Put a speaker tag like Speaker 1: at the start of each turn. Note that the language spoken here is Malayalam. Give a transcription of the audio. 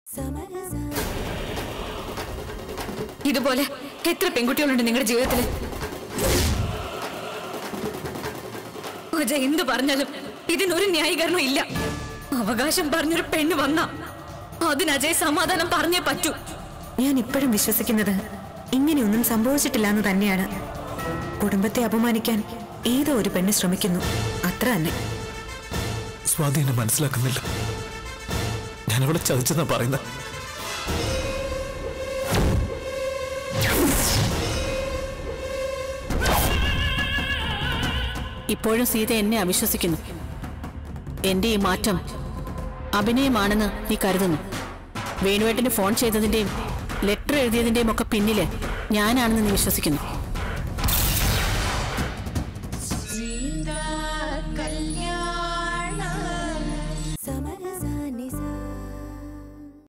Speaker 1: ഇതുപോലെ എത്ര പെൺകുട്ടികളുണ്ട് നിങ്ങളുടെ ജീവിതത്തിൽ അജയ് എന്ത് പറഞ്ഞാലും ഇതിനൊരു ന്യായീകരണം ഇല്ല അവകാശം പറഞ്ഞൊരു പെണ്ണ് വന്ന അതിന് അജയ് സമാധാനം പറഞ്ഞേ പറ്റൂ
Speaker 2: ഞാൻ ഇപ്പോഴും വിശ്വസിക്കുന്നത് ഇങ്ങനെയൊന്നും സംഭവിച്ചിട്ടില്ല എന്ന് തന്നെയാണ് കുടുംബത്തെ അപമാനിക്കാൻ ഏതോ ഒരു പെണ്ണ് ശ്രമിക്കുന്നു അത്ര തന്നെ
Speaker 3: സ്വാതി എന്നെ മനസ്സിലാക്കുന്നില്ല ഞാനവിടെ ചതിച്ചെന്നാ പറയുന്നത്
Speaker 4: ഇപ്പോഴും സീത എന്നെ അവിശ്വസിക്കുന്നു എന്റെ ഈ മാറ്റം അഭിനയമാണെന്ന് നീ കരുതുന്നു വേണുവേട്ടന് ഫോൺ ചെയ്തതിന്റെയും ലെറ്റർ എഴുതിയതിന്റെയും ഒക്കെ പിന്നില് ഞാനാണെന്ന് നീ വിശ്വസിക്കുന്നു